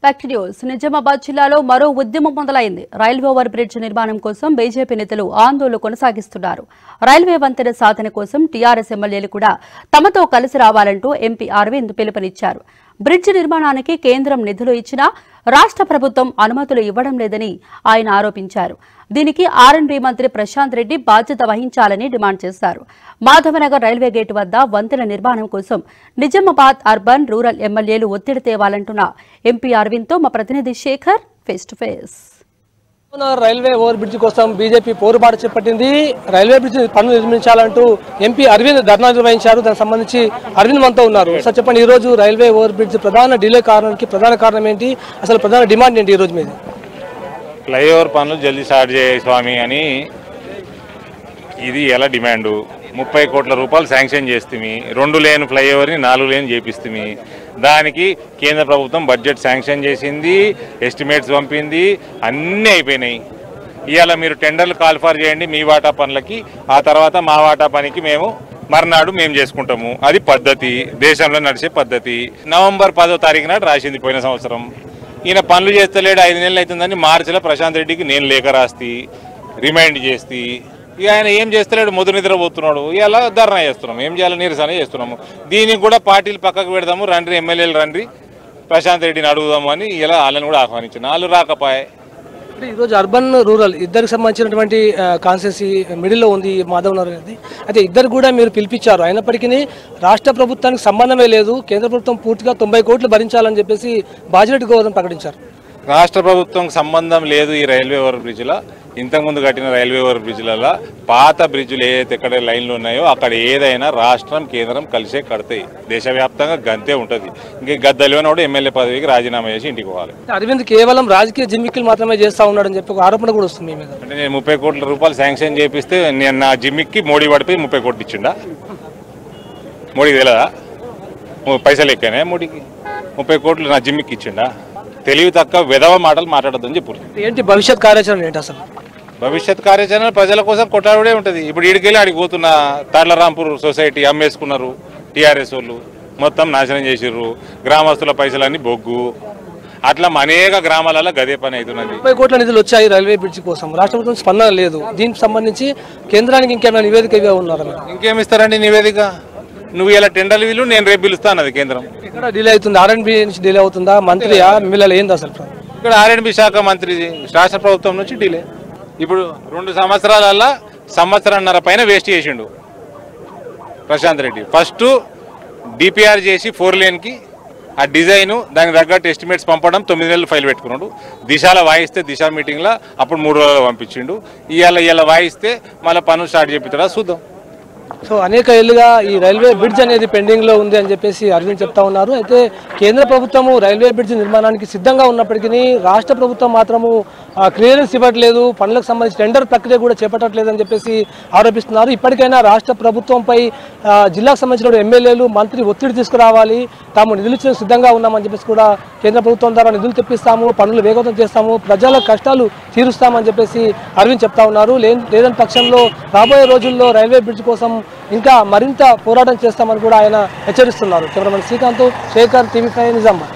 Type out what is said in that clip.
Fact news Nizamabad జిల్లాలో మరో ఉద్యమం మొదలైంది రైల్వే ఓవర్ బ్రిడ్జ్ నిర్మాణం కోసం బీజేపీ నేతలు ఆందోళన కొనసాగిస్తున్నారు రైల్వే వంతెన సాధన కోసం టీఆర్ఎస్ ఎమ్మెల్యేలు కూడా తమతో కలిసి రావాలంటూ ఎంపీ అరవింద్ పిలుపునిచ్చారు బ్రిడ్జ్ నిర్మాణానికి కేంద్రం నిధులు ఇచ్చినా రాష్ట్ర ప్రభుత్వం అనుమతులు ఇవ్వడం లేదని ఆయన ఆరోపించారు దీనికి ఆర్ఎన్బి మంత్రి ప్రశాంత్ రెడ్డి బాధ్యత వహించాలని డిమాండ్ చేశారు మాధవనగర్ రైల్వే గేటు వద్ద వంతెన నిర్మాణం కోసం నిజామాబాద్ అర్బన్ రూరల్ ఎమ్మెల్యేలు ఒత్తిడి తేవాలంటున్న ఎంపీ అరవింద్తో మా ప్రతినిధి శేఖర్ ఫేస్ టు ఫేస్ మహబూబ్నగర్ రైల్వే ఓవర్ బ్రిడ్జ్ కోసం బీజేపీ పోరుబాటు చేపట్టింది రైల్వే బ్రిడ్జ్ పనులు నిర్మించాలంటూ ఎంపీ అరవింద్ ధర్నా నిర్వహించారు దానికి సంబంధించి అరవింద్ మనతో ఉన్నారు సార్ చెప్పండి ఈ రోజు రైల్వే ఓవర్ బ్రిడ్జ్ ప్రధాన డిలే కారణానికి ప్రధాన కారణం ఏంటి అసలు ప్రధాన డిమాండ్ ఏంటి ఈ రోజు మీద ఫ్లైఓవర్ పనులు జల్దీ స్టార్ట్ చేయ స్వామి అని ఇది ఎలా డిమాండు ముప్పై కోట్ల రూపాయలు శాంక్షన్ చేస్తుంది రెండు లేన్ ఫ్లైఓవర్ని నాలుగు లేన్ చేపిస్తుంది దానికి కేంద్ర ప్రభుత్వం బడ్జెట్ శాంక్షన్ చేసింది ఎస్టిమేట్స్ పంపింది అన్నీ అయిపోయినాయి ఇవాళ మీరు టెండర్లు కాల్ఫర్ చేయండి మీ వాటా పనులకి ఆ తర్వాత మా వాటా పనికి మేము మర్నాడు మేము చేసుకుంటాము అది పద్ధతి దేశంలో నడిచే పద్ధతి నవంబర్ పదో తారీఖు నాడు రాసింది పోయిన సంవత్సరం ఈయన పనులు చేస్తలేడు ఐదు నెలలు అవుతుందని మార్చిలో ప్రశాంత్ రెడ్డికి నేను లేఖ రాస్తి రిమైండ్ చేస్తి ఇక ఆయన ఏం చేస్తలేడు ముద్దు నిద్రపోతున్నాడు ఇలా ధర్నా చేస్తున్నాం ఏం చేయాలి నిరసన చేస్తున్నాము దీనికి కూడా పార్టీలు పక్కకు పెడదాము రండి ఎమ్మెల్యేలు రండి ప్రశాంత్ రెడ్డిని అడుగుదాము అని ఇలా వాళ్ళని కూడా ఆహ్వానించిన వాళ్ళు రాకపాయే అంటే ఈ రోజు అర్బన్ రూరల్ ఇద్దరికి సంబంధించినటువంటి కాన్సెన్సీ మిడిల్లో ఉంది ఈ మాధవ్ నగర్ అనేది అయితే ఇద్దరు కూడా మీరు పిలిపించారు అయినప్పటికీ రాష్ట్ర ప్రభుత్వానికి సంబంధమే లేదు కేంద్ర ప్రభుత్వం పూర్తిగా తొంభై కోట్లు భరించాలని చెప్పేసి బాజిరెడ్డి గోవర్ధన్ ప్రకటించారు రాష్ట్ర ప్రభుత్వం సంబంధం లేదు ఈ రైల్వే ఓవర్ బ్రిడ్జ్లో ఇంతకుముందు కట్టిన రైల్వే ఓవర్ బ్రిడ్జ్లలో పాత బ్రిడ్జ్లు ఏదైతే ఎక్కడ లైన్లు ఉన్నాయో అక్కడ ఏదైనా రాష్ట్రం కేంద్రం కలిసే కడతాయి దేశవ్యాప్తంగా గంతే ఉంటుంది ఇంక గద్దలివనోడు ఎమ్మెల్యే పదవికి రాజీనామా చేసి ఇంటికి పోవాలి అరవింద్ కేవలం రాజకీయ జిమ్మిక్కులు మాత్రమే చేస్తా ఉన్నాడని చెప్పి ఒక ఆరోపణ కూడా వస్తుంది మీ మీద అంటే నేను ముప్పై కోట్ల రూపాయలు శాంక్షన్ చేపిస్తే నేను నా జిమ్మిక్కి మోడీ పడిపోయి ముప్పై కోట్లు ఇచ్చిండా మోడీకి తెలియదా ము- పైసలు ఎక్కానే మోడీకి ముప్పై కోట్లు నా జిమ్మిక్కి ఇచ్చిండా తెలివి తక్కువ విధవ మాటలు మాట్లాడొద్దని చెప్పు ఏంటి భవిష్యత్ కార్యాచరణ ఏంటి అసలు భవిష్యత్ కార్యాచరణ ప్రజల కోసం కొట్టాడే ఉంటుంది ఇప్పుడు ఈడికెళ్ళి ఆడికి పోతున్న తాళ్లరాంపూర్ సొసైటీ అమ్మేసుకున్నారు టీఆర్ఎస్ వాళ్ళు మొత్తం నాశనం చేసిర్రు గ్రామస్తుల పైసలన్నీ బొగ్గు అట్లా అనేక గ్రామాలలో గదే పని అవుతున్నది ముప్పై కోట్ల నిధులు వచ్చాయి రైల్వే బ్రిడ్జ్ కోసం రాష్ట్ర ప్రభుత్వం స్పందన లేదు దీనికి సంబంధించి కేంద్రానికి ఇంకేమైనా నివేదిక ఇవ్వ ఉన్నారా మీరు? ఇంకేమిస్తారండి నివేదిక నువ్వు ఇలా టెండర్లు వీలు నేను రేపు పిలుస్తా అన్నది కేంద్రం ఎక్కడ డిలే అవుతుంది ఆర్ఎన్బి నుంచి డిలే అవుతుందా మంత్రియా మిమ్మల్ని ఏంది అసలు ఇక్కడ ఆర్ఎండ్బి శాఖ మంత్రి రాష్ట్ర ప్రభుత్వం నుంచి డిలే ఇప్పుడు రెండు సంవత్సరాలల్లా సంవత్సరంన్నర పైన వేస్ట్ చేసిండు ప్రశాంత్ రెడ్డి ఫస్ట్ డిపిఆర్ చేసి ఫోర్ లేన్కి ఆ డిజైన్ దానికి తగ్గట్టు ఎస్టిమేట్స్ పంపడం తొమ్మిది నెలలు ఫైల్ పెట్టుకున్నాడు దిశాల వాయిస్తే దిశ మీటింగ్లో అప్పుడు మూడు రోజులు పంపించిండు ఇవాళ ఇవాళ వాయిస్తే మళ్ళీ పనులు స్టార్ట్ చేపిస్తాడా చూద్దాం సో అనేక ఏళ్ళుగా ఈ రైల్వే బ్రిడ్జ్ అనేది పెండింగ్ లో ఉంది అని చెప్పేసి అరవింద్ చెప్తా ఉన్నారు అయితే కేంద్ర ప్రభుత్వము రైల్వే బ్రిడ్జ్ నిర్మాణానికి సిద్ధంగా ఉన్నప్పటికీ రాష్ట్ర ప్రభుత్వం మాత్రము క్లియరెన్స్ ఇవ్వట్లేదు పనులకు సంబంధించి టెండర్ ప్రక్రియ కూడా చేపట్టట్లేదు అని చెప్పేసి ఆరోపిస్తున్నారు ఇప్పటికైనా రాష్ట్ర ప్రభుత్వంపై ఆ, జిల్లాకు సంబంధించిన ఎమ్మెల్యేలు మంత్రి ఒత్తిడి తీసుకురావాలి తాము నిధులు ఇచ్చిన సిద్ధంగా ఉన్నామని చెప్పేసి కూడా కేంద్ర ప్రభుత్వం ద్వారా నిధులు తెప్పిస్తాము పనులు వేగవంతం చేస్తాము ప్రజల కష్టాలు తీరుస్తామని చెప్పేసి అరవింద్ చెప్తా ఉన్నారు లే- లేదని పక్షంలో రాబోయే రోజుల్లో రైల్వే బ్రిడ్జ్ కోసం ఇంకా మరింత పోరాటం చేస్తామని కూడా ఆయన హెచ్చరిస్తున్నారు cameraman Srikanth Shekhar TV five Nizamabad